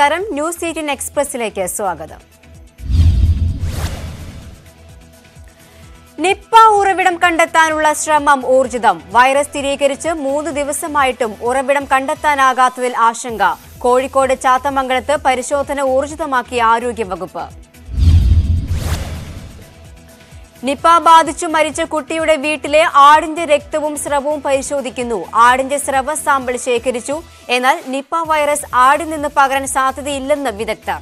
നമസ്കാരം news eighteen എക്സ്പ്രസിലേക്ക് സ്വാഗതം Nipah ഉറവിടം കണ്ടെത്താനുള്ള ശ്രമം ഊർജിതം വൈറസ് സ്ഥിരീകരിച്ച് മൂന്ന് ദിവസമായിട്ടും ഉറവിടം കണ്ടെത്താനാകാത്തതിൽ ആശങ്ക കോഴിക്കോട് ചാത്തമംഗലത്ത് പരിശോധന ഊർജിതമാക്കി ആരോഗ്യവകുപ്പ് നിപ ബാധിച്ചു മരിച്ച കുട്ടിയുടെ വീട്ടിലെ ആടിന്റെ രക്തവും സ്രവവും പരിശോധിക്കുന്നു ആടിന്റെ സ്രവ സാമ്പിൾ ശേഖരിച്ചു എന്നാൽ നിപ വൈറസ് ആടിൽ നിന്ന് പകരാൻ സാധ്യതയില്ലെന്ന് വിദഗ്ധർ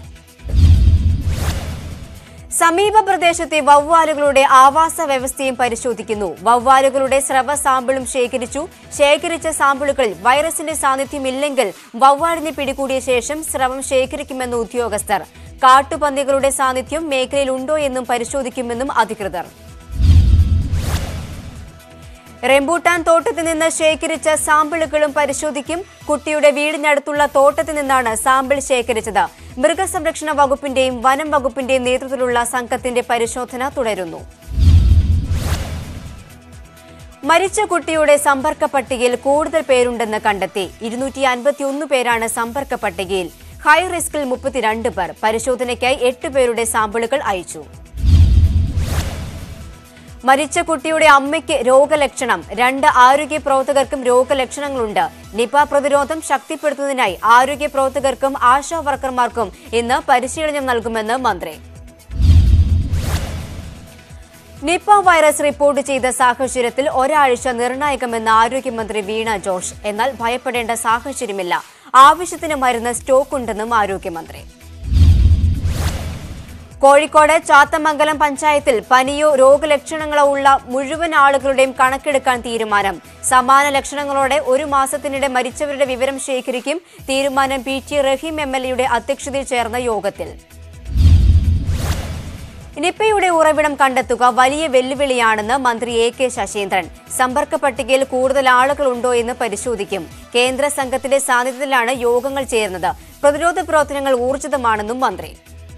സമീപ പ്രദേശത്തെ വവ്വാലുകളുടെ ആവാസ വ്യവസ്ഥയും പരിശോധിക്കുന്നു വവ്വാലുകളുടെ സ്രവ സാമ്പിളും ശേഖരിച്ചു ശേഖരിച്ച സാമ്പിളുകളിൽ വൈറസിന്റെ സാന്നിധ്യമില്ലെങ്കിൽ വവ്വാലിനെ പിടികൂടിയ ശേഷം സ്രവം ശേഖരിക്കുമെന്ന് ഉദ്യോഗസ്ഥർ കാട്ടുപന്നികളുടെ സാന്നിധ്യം മേഖലയിൽ ഉണ്ടോ എന്നും പരിശോധിക്കുമെന്നും അധികൃതർ റെംബൂട്ടാൻ തോട്ടത്തിൽ നിന്ന് ശേഖരിച്ച സാമ്പിളുകളും പരിശോധിക്കും കുട്ടിയുടെ വീടിനടുത്തുള്ള തോട്ടത്തിൽ നിന്നാണ് സാമ്പിൾ ശേഖരിച്ചത് മൃഗസംരക്ഷണ വകുപ്പിന്റെയും വനം വകുപ്പിന്റെയും നേതൃത്വത്തിലുള്ള സംഘത്തിന്റെ പരിശോധന തുടരുന്നു മരിച്ച കുട്ടിയുടെ സമ്പർക്ക പട്ടികയിൽ കൂടുതൽ പേരുണ്ടെന്ന് കണ്ടെത്തി ഇരുന്നൂറ്റി അൻപത്തിയൊന്ന് പേരാണ് സമ്പർക്ക പട്ടികയിൽ ഹൈ റിസ്കിൽ മുപ്പത്തിരണ്ട് പേർ പരിശോധനയ്ക്കായി എട്ട് പേരുടെ സാമ്പിളുകൾ അയച്ചു മരിച്ച കുട്ടിയുടെ അമ്മയ്ക്ക് രോഗലക്ഷണം രണ്ട് ആരോഗ്യ പ്രവർത്തകർക്കും രോഗലക്ഷണങ്ങളുണ്ട് നിപ പ്രതിരോധം ശക്തിപ്പെടുത്തുന്നതിനായി ആരോഗ്യ പ്രവർത്തകർക്കും ആശാ വർക്കർമാർക്കും ഇന്ന് പരിശീലനം നൽകുമെന്ന് മന്ത്രി നിപ വൈറസ് റിപ്പോർട്ട് ചെയ്ത സാഹചര്യത്തിൽ ഒരാഴ്ച നിർണായകമെന്ന് ആരോഗ്യമന്ത്രി വീണ ജോർജ് എന്നാൽ ഭയപ്പെടേണ്ട സാഹചര്യമില്ല ആവശ്യത്തിന് മരുന്ന് സ്റ്റോക്ക് ഉണ്ടെന്നും ആരോഗ്യമന്ത്രി കോഴിക്കോട് ചാത്തമംഗലം പഞ്ചായത്തിൽ പനിയോ രോഗലക്ഷണങ്ങളോ ഉള്ള മുഴുവൻ ആളുകളുടെയും കണക്കെടുക്കാൻ തീരുമാനം സമാന ലക്ഷണങ്ങളോടെ ഒരു മാസത്തിനിടെ മരിച്ചവരുടെ വിവരം ശേഖരിക്കും തീരുമാനം P T Rahim M L എയുടെ അധ്യക്ഷതയിൽ ചേർന്ന യോഗത്തിൽ നിപ്പയുടെ ഉറവിടം കണ്ടെത്തുക വലിയ വെല്ലുവിളിയാണെന്ന് മന്ത്രി എ കെ ശശീന്ദ്രൻ സമ്പർക്ക പട്ടികയിൽ കൂടുതൽ ആളുകൾ ഉണ്ടോ എന്ന് പരിശോധിക്കും കേന്ദ്ര സംഘത്തിന്റെ സാന്നിധ്യത്തിലാണ് യോഗങ്ങൾ ചേരുന്നത് പ്രതിരോധ പ്രവർത്തനങ്ങൾ ഊർജിതമാണെന്നും മന്ത്രി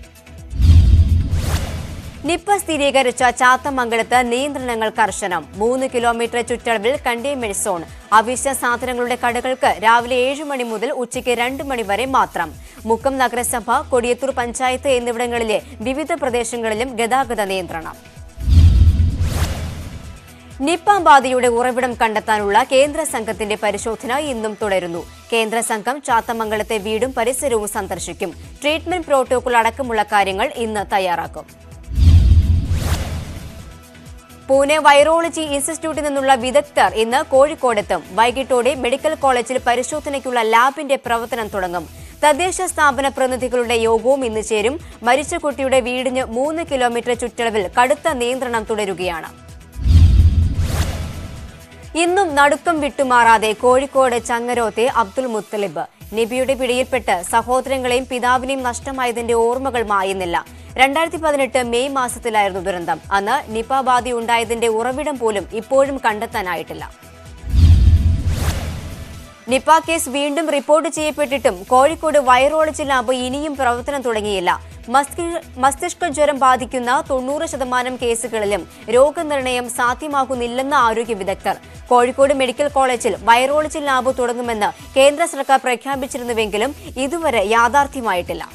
നിപ്പ സ്ഥിരീകരിച്ച ചാത്തമംഗലത്ത് നിയന്ത്രണങ്ങൾ കർശനം മൂന്ന് കിലോമീറ്റർ ചുറ്റളവിൽ കണ്ടെയ്ൻമെന്റ് സോൺ അവശ്യ സാധനങ്ങളുടെ കടകൾക്ക് രാവിലെ ഏഴ് മണി മുതൽ ഉച്ചയ്ക്ക് രണ്ട് മണി വരെ മാത്രം മുക്കം നഗരസഭ കൊടിയത്തൂർ പഞ്ചായത്ത് എന്നിവിടങ്ങളിലെ വിവിധ പ്രദേശങ്ങളിലും ഗതാഗത നിയന്ത്രണം നിപ്പ ബാധയുടെ ഉറവിടം കണ്ടെത്താനുള്ള കേന്ദ്ര സംഘത്തിന്റെ പരിശോധന ഇന്നും തുടരുന്നു കേന്ദ്ര സംഘം ചാത്തമംഗലത്തെ വീടും പരിസരവും സന്ദർശിക്കും ട്രീറ്റ്മെന്റ് പ്രോട്ടോകോൾ അടക്കമുള്ള കാര്യങ്ങൾ ഇന്ന് തയ്യാറാക്കും പൂനെ വൈറോളജി ഇൻസ്റ്റിറ്റ്യൂട്ടിൽ നിന്നുള്ള വിദഗ്ധർ ഇന്ന് കോഴിക്കോടെത്തും വൈകിട്ടോടെ മെഡിക്കൽ കോളേജിൽ പരിശോധനയ്ക്കുള്ള ലാബിന്റെ പ്രവർത്തനം തുടങ്ങും തദ്ദേശ സ്ഥാപന പ്രതിനിധികളുടെ യോഗവും ഇന്ന് ചേരും മരിച്ച കുട്ടിയുടെ വീടിന് മൂന്ന് കിലോമീറ്റർ ചുറ്റളവിൽ കടുത്ത നിയന്ത്രണം തുടരുകയാണ് ഇന്നും നടുക്കം വിട്ടുമാറാതെ കോഴിക്കോട് ചങ്ങരോത്തെ അബ്ദുൽ മുത്തലിബ് നബിയുടെ പിടിയിൽപ്പെട്ട് സഹോദരങ്ങളെയും പിതാവിനെയും നഷ്ടമായതിന്റെ ഓർമ്മകൾ മായുന്നില്ല രണ്ടായിരത്തി പതിനെട്ട് മെയ് മാസത്തിലായിരുന്നു ദുരന്തം അന്ന് നിപ ബാധ ഉണ്ടായതിന്റെ ഉറവിടം പോലും ഇപ്പോഴും കണ്ടെത്താനായിട്ടില്ല നിപ കേസ് വീണ്ടും റിപ്പോർട്ട് ചെയ്യപ്പെട്ടിട്ടും കോഴിക്കോട് വൈറോളജി ലാബ് ഇനിയും പ്രവർത്തനം തുടങ്ങിയില്ല മസ്തി- മസ്തിഷ്ക ജ്വരം ബാധിക്കുന്ന തൊണ്ണൂറ് ശതമാനം കേസുകളിലും രോഗനിർണയം സാധ്യമാകുന്നില്ലെന്ന് ആരോഗ്യ വിദഗ്ധർ കോഴിക്കോട് മെഡിക്കൽ കോളേജിൽ വൈറോളജി ലാബ് തുടങ്ങുമെന്ന് കേന്ദ്ര സർക്കാർ പ്രഖ്യാപിച്ചിരുന്നുവെങ്കിലും ഇതുവരെ യാഥാർത്ഥ്യമായിട്ടില്ല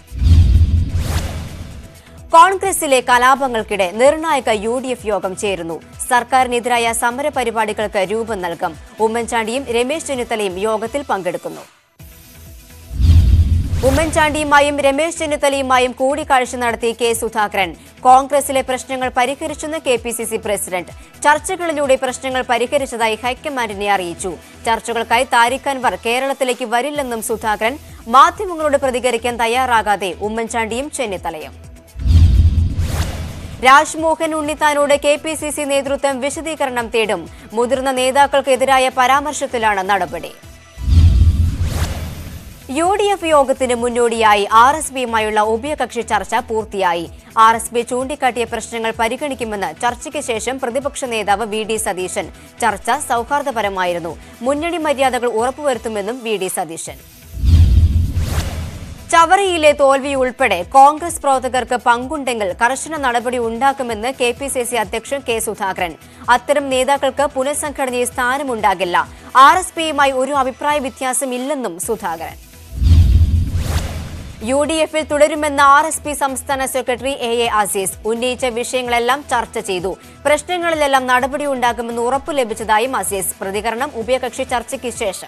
കോൺഗ്രസിലെ കലാപങ്ങൾക്കിടെ നിർണായക യു ഡി എഫ് യോഗം ചേരുന്നു സർക്കാരിനെതിരായ സമര പരിപാടികൾക്ക് രൂപം നൽകും ഉമ്മൻചാണ്ടിയും രമേശ് ചെന്നിത്തലയും യോഗത്തിൽ പങ്കെടുക്കുന്നു ഉമ്മൻചാണ്ടിയുമായും രമേശ് ചെന്നിത്തലയുമായും കൂടിക്കാഴ്ച നടത്തി കെ സുധാകരൻ കോൺഗ്രസിലെ പ്രശ്നങ്ങൾ പരിഹരിച്ചെന്ന് K P C C president ചർച്ചകളിലൂടെ പ്രശ്നങ്ങൾ പരിഹരിച്ചതായി ഹൈക്കമാൻഡിനെ അറിയിച്ചു ചർച്ചകൾക്കായി താരിഖ് അൻവർ കേരളത്തിലേക്ക് വരില്ലെന്നും സുധാകരൻ മാധ്യമങ്ങളോട് പ്രതികരിക്കാൻ തയ്യാറാകാതെ ഉമ്മൻചാണ്ടിയും ചെന്നിത്തലയും രാജ്മോഹൻ ഉണ്ണിത്താനോട് കെ പി സി സി നേതൃത്വം വിശദീകരണം തേടും മുതിർന്ന നേതാക്കൾക്കെതിരായ പരാമർശത്തിലാണ് നടപടി യു ഡി എഫ് യോഗത്തിന് മുന്നോടിയായി ആർ എസ് ബിയുമായുള്ള ഉഭയകക്ഷി ചർച്ച പൂർത്തിയായി ആർ എസ് ബി ചൂണ്ടിക്കാട്ടിയ പ്രശ്നങ്ങൾ പരിഗണിക്കുമെന്ന് ചർച്ചയ്ക്ക് ശേഷം പ്രതിപക്ഷ നേതാവ് വി ഡി സതീശൻ ചർച്ച സൗഹാർദ്ദപരമായിരുന്നു മുന്നണി മര്യാദകൾ ഉറപ്പുവരുത്തുമെന്നും വി ഡി സതീശൻ ചവറയിലെ തോൽവി ഉൾപ്പെടെ കോൺഗ്രസ് പ്രവർത്തകർക്ക് പങ്കുണ്ടെങ്കിൽ കർശന നടപടി ഉണ്ടാക്കുമെന്ന് കെ പി സി സി അധ്യക്ഷൻ കെ സുധാകരൻ അത്തരം നേതാക്കൾക്ക് പുനഃസംഘടനയിൽ സ്ഥാനമുണ്ടാകില്ല ആർ എസ് പിയുമായി ഒരു അഭിപ്രായ വ്യത്യാസമില്ലെന്നും സുധാകരൻ യു ഡി എഫിൽ തുടരുമെന്ന ആർ എസ് പി സംസ്ഥാന സെക്രട്ടറി എ എ അസീസ് ഉന്നയിച്ച വിഷയങ്ങളെല്ലാം ചർച്ച ചെയ്തു പ്രശ്നങ്ങളിലെല്ലാം നടപടിയുണ്ടാകുമെന്ന് ഉറപ്പു ലഭിച്ചതായും അസീസ് പ്രതികരണം ഉഭയകക്ഷി ചർച്ചയ്ക്ക് ശേഷം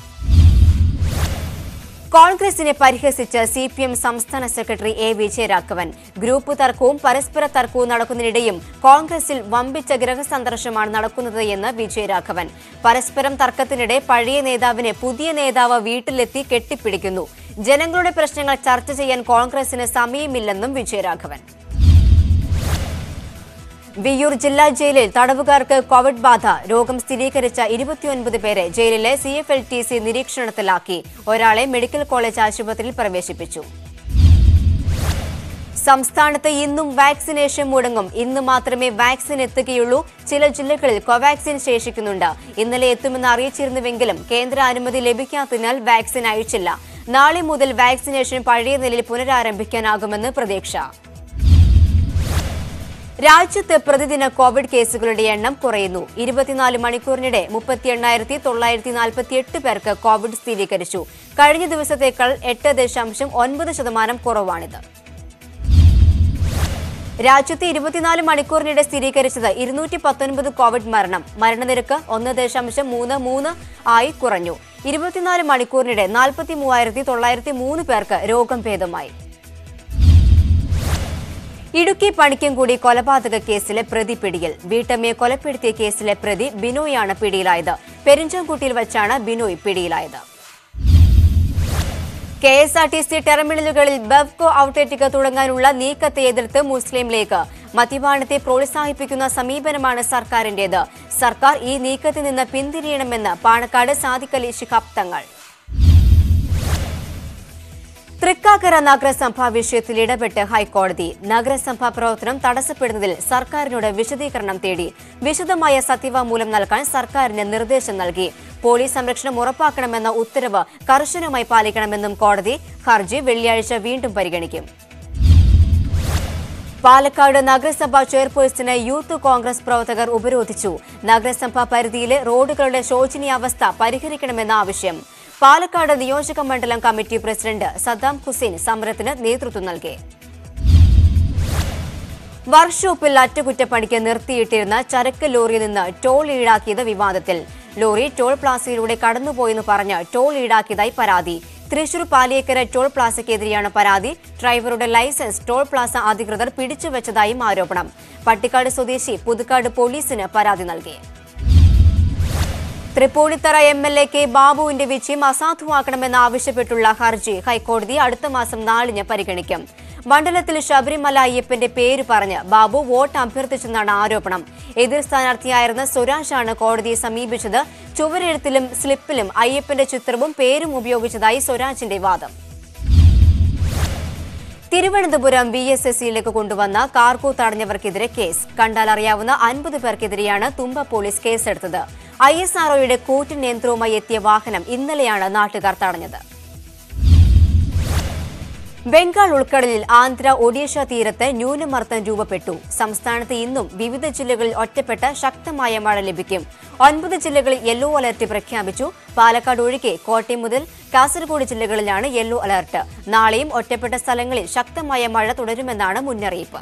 കോൺഗ്രസിനെ പരിഹസിച്ച് സി പി എം സംസ്ഥാന സെക്രട്ടറി എ വിജയരാഘവൻ ഗ്രൂപ്പ് തർക്കവും പരസ്പര തർക്കവും നടക്കുന്നതിനിടെയും കോൺഗ്രസിൽ വമ്പിച്ച ഗൃഹസന്ദർശനമാണ് നടക്കുന്നത് എന്ന് വിജയരാഘവൻ പരസ്പരം തർക്കത്തിനിടെ പഴയ നേതാവിനെ പുതിയ നേതാവ് വീട്ടിലെത്തി കെട്ടിപ്പിടിക്കുന്നു ജനങ്ങളുടെ പ്രശ്നങ്ങൾ ചർച്ച ചെയ്യാൻ കോൺഗ്രസിന് സമയമില്ലെന്നും വിജയരാഘവൻ വിയ്യൂർ ജില്ലാ ജയിലിൽ തടവുകാർക്ക് കോവിഡ് ബാധ രോഗം സ്ഥിരീകരിച്ച ഇരുപത്തിയൊൻപത് പേരെ ജയിലിലെ C F L T C നിരീക്ഷണത്തിലാക്കി ഒരാളെ മെഡിക്കൽ കോളേജ് ആശുപത്രിയിൽ പ്രവേശിപ്പിച്ചു സംസ്ഥാനത്ത് ഇന്നും വാക്സിനേഷൻ മുടങ്ങും ഇന്ന് മാത്രമേ വാക്സിൻ എത്തുകയുള്ളൂ ചില ജില്ലകളിൽ കോവാക്സിൻ ശേഷിക്കുന്നുണ്ട് ഇന്നലെ എത്തുമെന്ന് അറിയിച്ചിരുന്നുവെങ്കിലും കേന്ദ്ര അനുമതി ലഭിക്കാത്തതിനാൽ വാക്സിൻ അയച്ചില്ല നാളെ മുതൽ വാക്സിനേഷൻ പഴയ നിലയിൽ പുനരാരംഭിക്കാനാകുമെന്ന് പ്രതീക്ഷ രാജ്യത്ത് പ്രതിദിന കോവിഡ് കേസുകളുടെ എണ്ണം കുറയുന്നു ഇരുപത്തിനാല് മണിക്കൂറിനിടെ മുപ്പത്തി എണ്ണായിരത്തി തൊള്ളായിരത്തി നാൽപ്പത്തി എട്ട് പേർക്ക് കോവിഡ് സ്ഥിരീകരിച്ചു കഴിഞ്ഞ ദിവസത്തേക്കാൾ എട്ട് ദശാംശം ഒൻപത് ശതമാനം കുറവാണിത് രാജ്യത്ത് ഇരുപത്തിനാല് മണിക്കൂറിനിടെ സ്ഥിരീകരിച്ചത് ഇരുന്നൂറ്റി പത്തൊൻപത് കോവിഡ് മരണം മരണനിരക്ക് ഒന്ന് ദശാംശം മൂന്ന് മൂന്ന് ആയി കുറഞ്ഞു ഇരുപത്തിനാല് മണിക്കൂറിനിടെ നാൽപ്പത്തി മൂവായിരത്തി തൊള്ളായിരത്തി മൂന്ന് പേർക്ക് രോഗം ഭേദമായി ഇടുക്കി പണിക്കൻകൂടി കൊലപാതക കേസിലെ പ്രതി പിടിയിൽ വീട്ടമ്മയെ കൊലപ്പെടുത്തിയ കേസിലെ പ്രതി ബിനോയാണ് പിടിയിലായത് പെരിഞ്ചാംകുട്ടിയിൽ വച്ചാണ് ബിനോയ് പിടിയിലായത് K S R T C ടെർമിനലുകളിൽ ബെവ്കോ ഔട്ട്ലെറ്റുകൾ തുടങ്ങാനുള്ള നീക്കത്തെ എതിർത്ത് മുസ്ലിം ലീഗ് മദ്യപാനത്തെ പ്രോത്സാഹിപ്പിക്കുന്ന സമീപനമാണ് സർക്കാരിന്റേത് സർക്കാർ ഈ നീക്കത്തിൽ നിന്ന് പിന്തിരിയണമെന്ന് പാണക്കാട് സാദിഖലി ശിഹാബ് തങ്ങൾ തൃക്കാക്കര നഗരസഭാ വിഷയത്തിൽ ഇടപെട്ട് ഹൈക്കോടതി നഗരസഭാ പ്രവർത്തനം തടസ്സപ്പെടുന്നതിൽ സർക്കാരിനോട് വിശദീകരണം തേടി വിശദമായ സത്യവാങ്മൂലം നൽകാൻ സർക്കാരിന് നിർദ്ദേശം നൽകി പോലീസ് സംരക്ഷണം ഉറപ്പാക്കണമെന്ന ഉത്തരവ് കർശനമായി പാലിക്കണമെന്നും കോടതി ഹർജി വെള്ളിയാഴ്ച വീണ്ടും പരിഗണിക്കും പാലക്കാട് നഗരസഭാ ചെയർപേഴ്സണ് യൂത്ത് കോൺഗ്രസ് പ്രവർത്തകർ ഉപരോധിച്ചു നഗരസഭാ പരിധിയിലെ റോഡുകളുടെ ശോചനീയാവസ്ഥ പരിഹരിക്കണമെന്ന ആവശ്യം പാലക്കാട് നിയോജക മണ്ഡലം കമ്മിറ്റി പ്രസിഡന്റ് സദ്ദാം ഹുസൈൻ സമരത്തിന് നേതൃത്വം നൽകി വർക്ക്ഷോപ്പിൽ അറ്റകുറ്റപ്പണിക്ക് നിർത്തിയിട്ടിരുന്ന ചരക്ക് ലോറിയിൽ നിന്ന് ടോൾ ഈടാക്കിയത് വിവാദത്തിൽ ലോറി ടോൾ പ്ലാസയിലൂടെ കടന്നുപോയെന്ന് പറഞ്ഞ് ടോൾ ഈടാക്കിയതായി പരാതി തൃശൂർ പാലിയേക്കര ടോൾ പ്ലാസയ്ക്കെതിരെയാണ് പരാതി ഡ്രൈവറുടെ ലൈസൻസ് ടോൾ പ്ലാസ അധികൃതർ പിടിച്ചുവെച്ചതായും ആരോപണം പട്ടിക്കാട് സ്വദേശി പുതുക്കാട് പോലീസിന് പരാതി നൽകി Thrippunithura M L A K ബാബുവിന്റെ വിജയം അസാധുവാക്കണമെന്നാവശ്യപ്പെട്ടുള്ള ഹർജി ഹൈക്കോടതി അടുത്ത മാസം നാലിന് പരിഗണിക്കും മണ്ഡലത്തിൽ ശബരിമല അയ്യപ്പന്റെ പേര് പറഞ്ഞ് ബാബു വോട്ട് അഭ്യർത്ഥിച്ചെന്നാണ് ആരോപണം എതിർ സ്ഥാനാർത്ഥിയായിരുന്ന സ്വരാജാണ് കോടതിയെ സമീപിച്ചത് ചുവരെഴുത്തിലും സ്ലിപ്പിലും അയ്യപ്പന്റെ ചിത്രവും പേരും ഉപയോഗിച്ചതായി സ്വരാജിന്റെ വാദം തിരുവനന്തപുരം വി എസ് എസ് സിയിലേക്ക് കൊണ്ടുവന്ന കാർഗോ തടഞ്ഞവർക്കെതിരെ കേസ് കണ്ടാൽ അറിയാവുന്ന അൻപത് പേർക്കെതിരെയാണ് തുമ്പ പോലീസ് കേസെടുത്തത് ഐ എസ് ആർഒയുടെ കൂറ്റിൻ യന്ത്രവുമായി എത്തിയ വാഹനം ഇന്നലെയാണ് നാട്ടുകാർ തടഞ്ഞത് ബംഗാൾ ഉൾക്കടലിൽ ആന്ധ്ര ഒഡീഷ തീരത്ത് ന്യൂനമർദ്ദം രൂപപ്പെട്ടു സംസ്ഥാനത്ത് ഇന്നും വിവിധ ജില്ലകളിൽ ഒറ്റപ്പെട്ട ശക്തമായ മഴ ലഭിക്കും ഒൻപത് ജില്ലകളിൽ യെല്ലോ അലർട്ട് പ്രഖ്യാപിച്ചു പാലക്കാട് ഒഴികെ കോട്ടയം മുതൽ കാസർഗോഡ് ജില്ലകളിലാണ് യെല്ലോ അലർട്ട് നാളെയും ഒറ്റപ്പെട്ട സ്ഥലങ്ങളിൽ ശക്തമായ മഴ തുടരുമെന്നാണ് മുന്നറിയിപ്പ്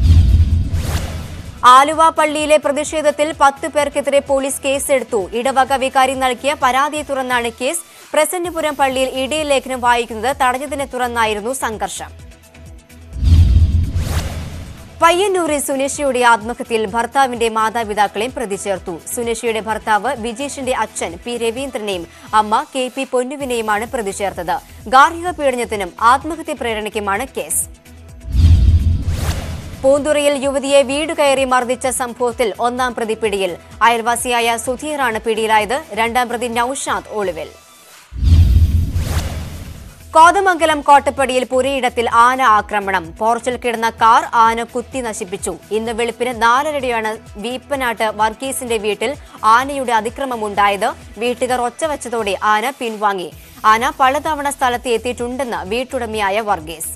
ആലുവ പള്ളിയിലെ പ്രതിഷേധത്തിൽ പത്ത് പേർക്കെതിരെ പോലീസ് കേസെടുത്തു ഇടവക വികാരി നൽകിയ പരാതിയെ തുറന്നാണ് കേസ് പ്രസന്നപുരം പള്ളിയിൽ ഇടയ ലേഖനം വായിക്കുന്നത് തടഞ്ഞതിനെ തുറന്നായിരുന്നു സംഘർഷം പയ്യന്നൂരിൽ സുനേഷയുടെ ആത്മഹത്യയിൽ ഭർത്താവിന്റെ മാതാപിതാക്കളെയും പ്രതി ചേർത്തു സുനേഷയുടെ ഭർത്താവ് വിജേഷിന്റെ അച്ഛൻ പി രവീന്ദ്രനെയും അമ്മ കെ പി പൊന്നുവിനെയുമാണ് പ്രതി ചേർത്തത് ഗാർഹിക പീഡനത്തിനും ആത്മഹത്യ പ്രേരണയ്ക്കുമാണ് കേസ് പൂന്തുറയിൽ യുവതിയെ വീട് കയറി മർദ്ദിച്ച സംഭവത്തിൽ ഒന്നാം പ്രതി പിടിയിൽ അയൽവാസിയായ സുധീറാണ് പിടിയിലായത് രണ്ടാം പ്രതി നൌഷാദ് ഒളിവിൽ കോതമംഗലം കോട്ടപ്പടിയിൽ പുരയിടത്തിൽ ആന ആക്രമണം പോർച്ചിൽ കിടന്ന കാർ ആന കുത്തി നശിപ്പിച്ചു ഇന്ന് വെളുപ്പിന് നാലരയോടെയാണ് വീപ്പനാട്ട് വർഗീസിന്റെ വീട്ടിൽ ആനയുടെ അതിക്രമമുണ്ടായത് വീട്ടുകാർ ഒച്ചവച്ചതോടെ ആന പിൻവാങ്ങി ആന പലതവണ സ്ഥലത്ത് എത്തിയിട്ടുണ്ടെന്ന് വീട്ടുടമയായ വർഗീസ്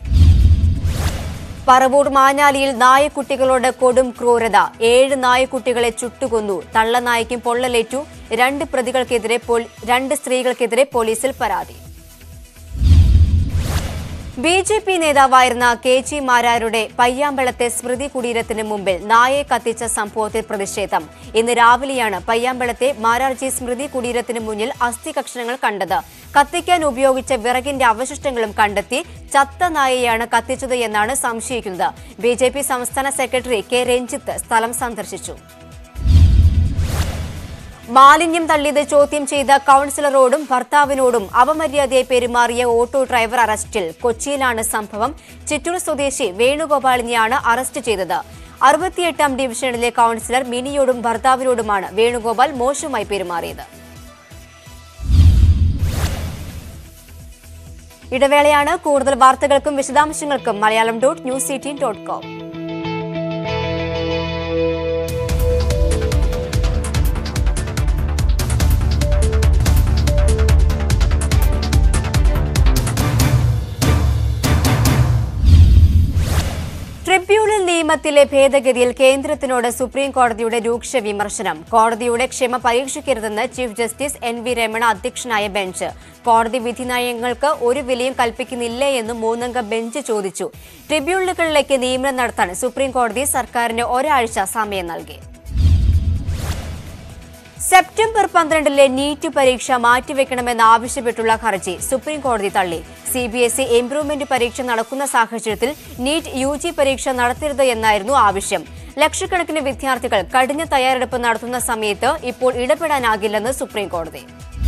പറവൂർ മാനാലിയിൽ നായക്കുട്ടികളോട് കൊടും ക്രൂരത ഏഴ് നായക്കുട്ടികളെ ചുട്ടുകൊന്നു തള്ളനായ്ക്കും പൊള്ളലേറ്റു രണ്ട് പ്രതികൾക്കെതിരെ പോൽ- രണ്ട് സ്ത്രീകൾക്കെതിരെ പോലീസിൽ പരാതി ബി ജെ പി നേതാവായിരുന്ന കെ ജി മാരാരുടെ പയ്യാമ്പലത്തെ സ്മൃതി കുടീരത്തിന് മുമ്പിൽ നായെ കത്തിച്ച സംഭവത്തിൽ പ്രതിഷേധം ഇന്ന് രാവിലെയാണ് പയ്യാമ്പലത്തെ മാരാർജി സ്മൃതി കുടീരത്തിന് മുന്നിൽ അസ്ഥി കഷണങ്ങൾ കണ്ടത് കത്തിക്കാൻ ഉപയോഗിച്ച വിറകിന്റെ അവശിഷ്ടങ്ങളും കണ്ടെത്തി ചത്ത നായയാണ് കത്തിച്ചത് എന്നാണ് സംശയിക്കുന്നത് ബി ജെ പി സംസ്ഥാന സെക്രട്ടറി കെ രഞ്ജിത്ത് സ്ഥലം സന്ദർശിച്ചു മാലിന്യം തള്ളിയത് ചോദ്യം ചെയ്ത കൌൺസിലറോടും ഭർത്താവിനോടും അപമര്യാദയെ പെരുമാറിയ ഓട്ടോ ഡ്രൈവർ അറസ്റ്റിൽ കൊച്ചിയിലാണ് സംഭവം ചിറ്റൂർ സ്വദേശി വേണുഗോപാലിനെയാണ് അറസ്റ്റ് ചെയ്തത് അറുപത്തിയെട്ടാം ഡിവിഷനിലെ കൌൺസിലർ മിനിയോടും ഭർത്താവിനോടുമാണ് വേണുഗോപാൽ മോശമായി പെരുമാറിയത് ഇടവേളയാണ് കൂടുതൽ വാർത്തകൾക്കും വിശദാംശങ്ങൾക്കും Malayalam dot news eighteen dot com tribunal നിയമത്തിലെ ഭേദഗതിയിൽ കേന്ദ്രത്തിനോട് സുപ്രീം കോടതിയുടെ രൂക്ഷ വിമർശനം കോടതിയുടെ ക്ഷമ പരീക്ഷിക്കരുതെന്ന് chief justice N V Ramana അധ്യക്ഷനായ ബെഞ്ച് കോടതി വിധി നയങ്ങൾക്ക് ഒരു വിലയും കൽപ്പിക്കുന്നില്ലേ എന്നും മൂന്നംഗ ബെഞ്ച് ചോദിച്ചു ട്രിബ്യൂണലുകളിലേക്ക് നിയമനം നടത്താൻ സുപ്രീം കോടതി സർക്കാരിന് ഒരാഴ്ച സമയം നൽകി സെപ്റ്റംബർ പന്ത്രണ്ടിലെ നീറ്റ് പരീക്ഷ മാറ്റിവെക്കണമെന്നാവശ്യപ്പെട്ടുള്ള ഹർജി സുപ്രീം കോടതി തള്ളി C B S E improvement പരീക്ഷ നടക്കുന്ന സാഹചര്യത്തിൽ നീറ്റ് യു ജി പരീക്ഷ നടത്തരുത് എന്നായിരുന്നു ആവശ്യം ലക്ഷക്കണക്കിന് വിദ്യാർത്ഥികൾ കഠിന തയ്യാറെടുപ്പ് നടത്തുന്ന സമയത്ത് ഇപ്പോൾ ഇടപെടാനാകില്ലെന്ന് സുപ്രീം കോടതി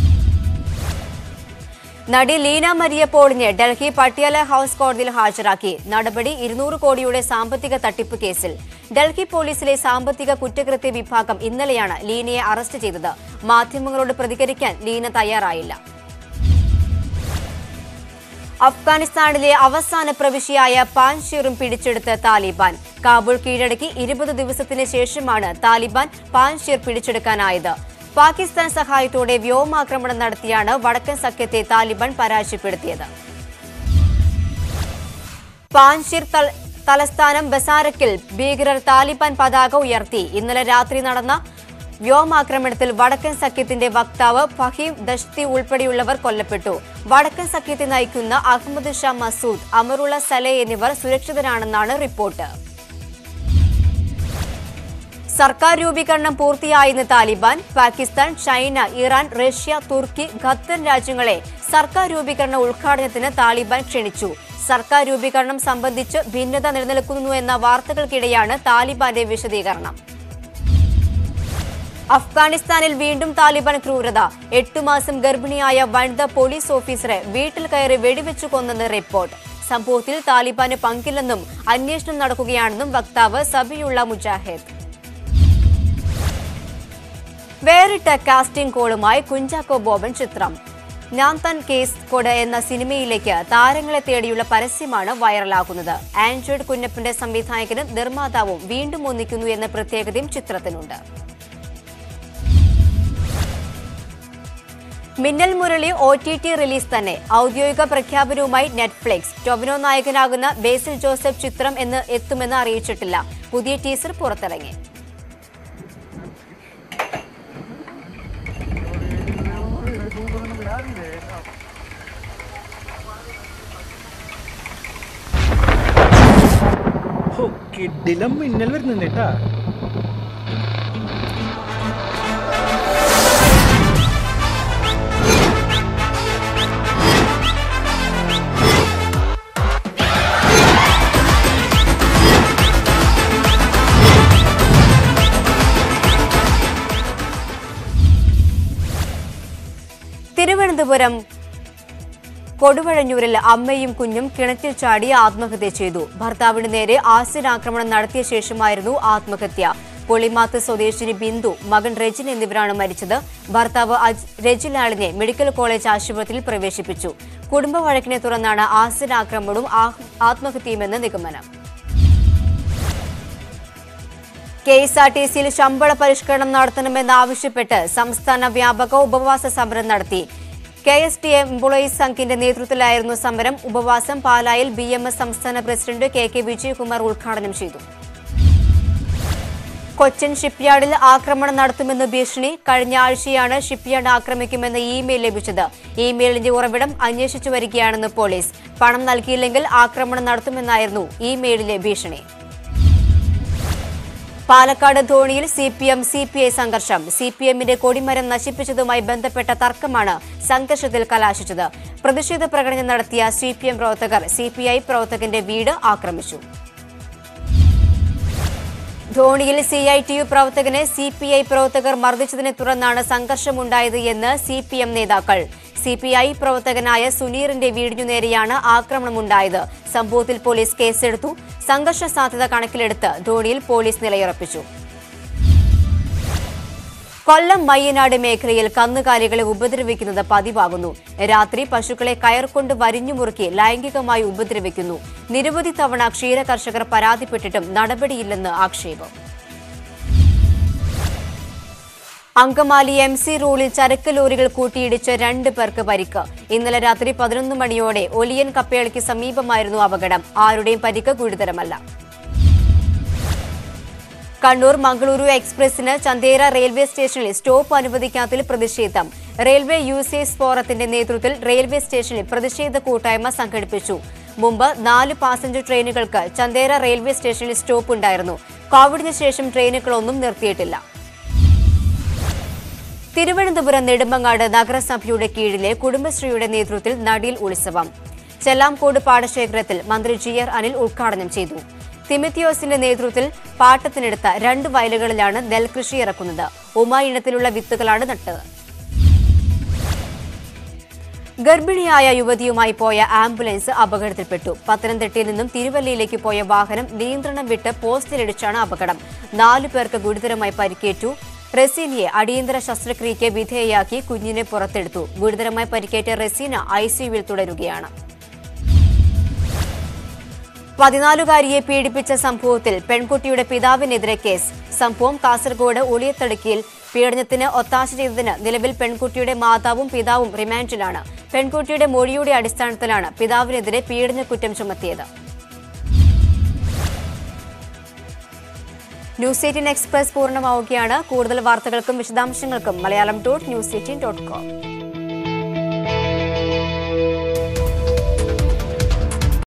നടി ലീന മരിയ പോളിനെ ഡൽഹി പട്യാല ഹൌസ് കോടതിയിൽ ഹാജരാക്കി നടപടി ഇരുന്നൂറ് കോടിയുടെ സാമ്പത്തിക തട്ടിപ്പ് കേസിൽ ഡൽഹി പോലീസിലെ സാമ്പത്തിക കുറ്റകൃത്യ വിഭാഗം ഇന്നലെയാണ് ലീനയെ അറസ്റ്റ് ചെയ്തത് മാധ്യമങ്ങളോട് പ്രതികരിക്കാൻ ലീന തയ്യാറായില്ല അഫ്ഗാനിസ്ഥാനിലെ അവസാന പ്രവിശ്യയായ പാൻഷീറും പിടിച്ചെടുത്ത് താലിബാൻ കാബൂൾ കീഴടക്കി ഇരുപത് ദിവസത്തിന് ശേഷമാണ് താലിബാൻ പാൻഷീർ പിടിച്ചെടുക്കാനായത് പാകിസ്ഥാൻ സഹായത്തോടെ വ്യോമാക്രമണം നടത്തിയാണ് വടക്കൻ സഖ്യത്തെ താലിബാൻ പരാജയപ്പെടുത്തിയത് പാൻഷീർ തൽ- തലസ്ഥാനം ബസാരക്കിൽ ഭീകരർ താലിബാൻ പതാക ഉയർത്തി ഇന്നലെ രാത്രി നടന്ന വ്യോമാക്രമണത്തിൽ വടക്കൻ സഖ്യത്തിന്റെ വക്താവ് ഫഹീം ദഷ്തി ഉൾപ്പെടെയുള്ളവർ കൊല്ലപ്പെട്ടു വടക്കൻ സഖ്യത്തെ നയിക്കുന്ന അഹമ്മദ് ഷാ മസൂദ് അമറുള്ള സലെ എന്നിവർ സുരക്ഷിതരാണെന്നാണ് റിപ്പോർട്ട് സർക്കാർ രൂപീകരണം പൂർത്തിയായെന്ന് Taliban Pakistan China Iran Russia തുർക്കി ഖത്തർ രാജ്യങ്ങളെ സർക്കാർ രൂപീകരണ ഉദ്ഘാടനത്തിന് താലിബാൻ ക്ഷണിച്ചു സർക്കാർ രൂപീകരണം സംബന്ധിച്ച് ഭിന്നത നിലനിൽക്കുന്നു എന്ന വാർത്തകൾക്കിടെയാണ് താലിബാന്റെ വിശദീകരണം അഫ്ഗാനിസ്ഥാനിൽ വീണ്ടും താലിബാൻ ക്രൂരത എട്ടു മാസം ഗർഭിണിയായ വനിതാ പോലീസ് ഓഫീസറെ വീട്ടിൽ കയറി വെടിവെച്ചു കൊന്നെന്ന് റിപ്പോർട്ട് സംഭവത്തിൽ താലിബാന് പങ്കില്ലെന്നും അന്വേഷണം നടക്കുകയാണെന്നും വക്താവ് സബിയുള്ള മുജാഹിദ് വേറിട്ട കാസ്റ്റിംഗ് കോളുമായി കുഞ്ചാക്കോ ബോബൻ ചിത്രം ഞാൻ തൻ കേസ് കൊട് എന്ന സിനിമയിലേക്ക് താരങ്ങളെ തേടിയുള്ള പരസ്യമാണ് വൈറലാകുന്നത് ആൻഡ്രോയിഡ് കുഞ്ഞപ്പന്റെ സംവിധായകനും നിർമ്മാതാവും വീണ്ടും ഒന്നിക്കുന്നു എന്ന പ്രത്യേകതയും ചിത്രത്തിനുണ്ട് Minnal Murali O T T release തന്നെ ഔദ്യോഗിക പ്രഖ്യാപനവുമായി നെറ്റ്ഫ്ലിക്സ് ടൊവിനോ നായകനാകുന്ന ബേസിൽ ജോസഫ് ചിത്രം എന്ന് എത്തുമെന്ന് അറിയിച്ചിട്ടില്ല പുതിയ ടീസർ പുറത്തിറങ്ങി ഹോ, കിടിലം മിന്നൽ വരുന്നുണ്ട് കേട്ടാ തിരുവനന്തപുരം കൊടുവഴഞ്ഞൂരിൽ അമ്മയും കുഞ്ഞും കിണറ്റിൽ ചാടി ആത്മഹത്യ ചെയ്തു ഭർത്താവിന് നേരെ ആസിഡ് ആക്രമണം നടത്തിയ ശേഷമായിരുന്നു ആത്മഹത്യ പൊളിമാത്ത് സ്വദേശിനി ബിന്ദു മകൻ രജിൻ എന്നിവരാണ് മരിച്ചത് ഭർത്താവ് അജ്- രജിലാളിനെ മെഡിക്കൽ കോളേജ് ആശുപത്രിയിൽ പ്രവേശിപ്പിച്ചു കുടുംബ വഴക്കിനെ തുടർന്നാണ് ആസിഡ് ആക്രമണവും ആ- ആത്മഹത്യയുമെന്ന് നിഗമനം കെ എസ് ആർ ടി സിയിൽ ശമ്പള പരിഷ്കരണം നടത്തണമെന്നാവശ്യപ്പെട്ട് സംസ്ഥാന വ്യാപക ഉപവാസ സമരം നടത്തി കെ എസ് ടി എംപ്ലോയീസ് സംഘിന്റെ നേതൃത്വത്തിലായിരുന്നു സമരം ഉപവാസം പാലായിൽ ബി എം എസ് സംസ്ഥാന പ്രസിഡന്റ് കെ കെ വിജയകുമാർ ഉദ്ഘാടനം ചെയ്തു കൊച്ചിൻ ഷിപ്പ്യാർഡിൽ ആക്രമണം നടത്തുമെന്ന് ഭീഷണി കഴിഞ്ഞ ആഴ്ചയാണ് ഷിപ്പ്യാർഡ് ആക്രമിക്കുമെന്ന് ഇമെയിൽ ലഭിച്ചത് ഇമെയിലിന്റെ ഉറവിടം അന്വേഷിച്ചു വരികയാണെന്ന് പോലീസ് പണം നൽകിയില്ലെങ്കിൽ ആക്രമണം നടത്തുമെന്നായിരുന്നു ഇമെയിലിലെ ഭീഷണി പാലക്കാട് ധോണിയിൽ C P M C P I സംഘർഷം സി പി എമ്മിന്റെ കൊടിമരം നശിപ്പിച്ചതുമായി ബന്ധപ്പെട്ട തർക്കമാണ് സംഘർഷത്തിൽ കലാശിച്ചത് പ്രതിഷേധ പ്രകടനം നടത്തിയ സി പി എം പ്രവർത്തകർ സി പി ഐ പ്രവർത്തകന്റെ വീട് ആക്രമിച്ചു ധോണിയിൽ സി ഐ ടി യു പ്രവർത്തകനെ സി പി ഐ പ്രവർത്തകർ മർദ്ദിച്ചതിനെ തുടർന്നാണ് സംഘർഷമുണ്ടായത് എന്ന് സി പി എം നേതാക്കൾ സി പി ഐ പ്രവർത്തകനായ സുനീറിന്റെ വീടിനു നേരെയാണ് ആക്രമണമുണ്ടായത് സംഭവത്തിൽ പോലീസ് കേസെടുത്തു സംഘർഷ സാധ്യത കണക്കിലെടുത്ത് ധോണിയിൽ പോലീസ് നിലയുറപ്പിച്ചു കൊല്ലം മയ്യനാട് മേഖലയിൽ കന്നുകാലികളെ ഉപദ്രവിക്കുന്നത് പതിവാകുന്നു രാത്രി പശുക്കളെ കയർകൊണ്ട് വരിഞ്ഞുമുറുക്കി ലൈംഗികമായി ഉപദ്രവിക്കുന്നു നിരവധി തവണ ക്ഷീര കർഷകർ പരാതിപ്പെട്ടിട്ടും നടപടിയില്ലെന്ന് ആക്ഷേപം അങ്കമാലി എം സി റോഡിൽ ചരക്ക് ലോറികൾ കൂട്ടിയിടിച്ച് രണ്ട് പേർക്ക് പരിക്ക് ഇന്നലെ രാത്രി പതിനൊന്ന് മണിയോടെ ഒലിയൻ കപ്പേളിക്ക് സമീപമായിരുന്നു അപകടം ആരുടെയും പരിക്ക് ഗുരുതരമല്ല കണ്ണൂർ മംഗളൂരു എക്സ്പ്രസിന് ചന്തേര റെയിൽവേ സ്റ്റേഷനിൽ സ്റ്റോപ്പ് അനുവദിക്കാത്തതിൽ പ്രതിഷേധം റെയിൽവേ യൂസേഴ്സ് ഫോറത്തിന്റെ നേതൃത്വത്തിൽ റെയിൽവേ സ്റ്റേഷനിൽ പ്രതിഷേധ കൂട്ടായ്മ സംഘടിപ്പിച്ചു മുമ്പ് നാല് പാസഞ്ചർ ട്രെയിനുകൾക്ക് ചന്തേര റെയിൽവേ സ്റ്റേഷനിൽ സ്റ്റോപ്പ് ഉണ്ടായിരുന്നു കോവിഡിന് ശേഷം ട്രെയിനുകളൊന്നും നിർത്തിയിട്ടില്ല തിരുവനന്തപുരം നെടുമങ്ങാട് നഗരസഭയുടെ കീഴിലെ കുടുംബശ്രീയുടെ നേതൃത്വത്തിൽ നടീൽ ഉത്സവം ചെല്ലാംകോട് പാടശേഖരത്തിൽ മന്ത്രി ജി ആർ അനിൽ ഉദ്ഘാടനം ചെയ്തു തിമിത്തിയോസിന്റെ നേതൃത്വത്തിൽ പാട്ടത്തിനെടുത്ത രണ്ട് വയലുകളിലാണ് നെൽകൃഷി ഇറക്കുന്നത് ഉമ ഇനത്തിലുള്ള വിത്തുകളാണ് നട്ടത് ഗർഭിണിയായ യുവതിയുമായി പോയ ആംബുലൻസ് അപകടത്തിൽപ്പെട്ടു പത്തനംതിട്ടയിൽ നിന്നും തിരുവല്ലയിലേക്ക് പോയ വാഹനം നിയന്ത്രണം വിട്ട് പോസ്റ്റിലിടിച്ചാണ് അപകടം നാലു പേർക്ക് ഗുരുതരമായി പരിക്കേറ്റു റെസീനയെ അടിയന്തര ശസ്ത്രക്രിയയ്ക്ക് വിധേയയാക്കി കുഞ്ഞിനെ പുറത്തെടുത്തു ഗുരുതരമായി പരിക്കേറ്റ റെസീന ഐസിയുവിൽ തുടരുകയാണ് പതിനാലുകാരിയെ പീഡിപ്പിച്ച സംഭവത്തിൽ പെൺകുട്ടിയുടെ പിതാവിനെതിരെ കേസ് സംഭവം കാസർഗോഡ് ഉളിയത്തടുക്കിയിൽ പീഡനത്തിന് ഒത്താശ ചെയ്തതിന് നിലവിൽ പെൺകുട്ടിയുടെ മാതാവും പിതാവും റിമാൻഡിലാണ് പെൺകുട്ടിയുടെ മൊഴിയുടെ അടിസ്ഥാനത്തിലാണ് പിതാവിനെതിരെ പീഡന കുറ്റം ചുമത്തിയത് ന്യൂസ് എയ്റ്റീൻ എക്സ്പ്രസ് പൂർണ്ണമാവുകയാണ് കൂടുതൽ വാർത്തകൾക്കും വിശദാംശങ്ങൾക്കും Malayalam dot news eighteen dot com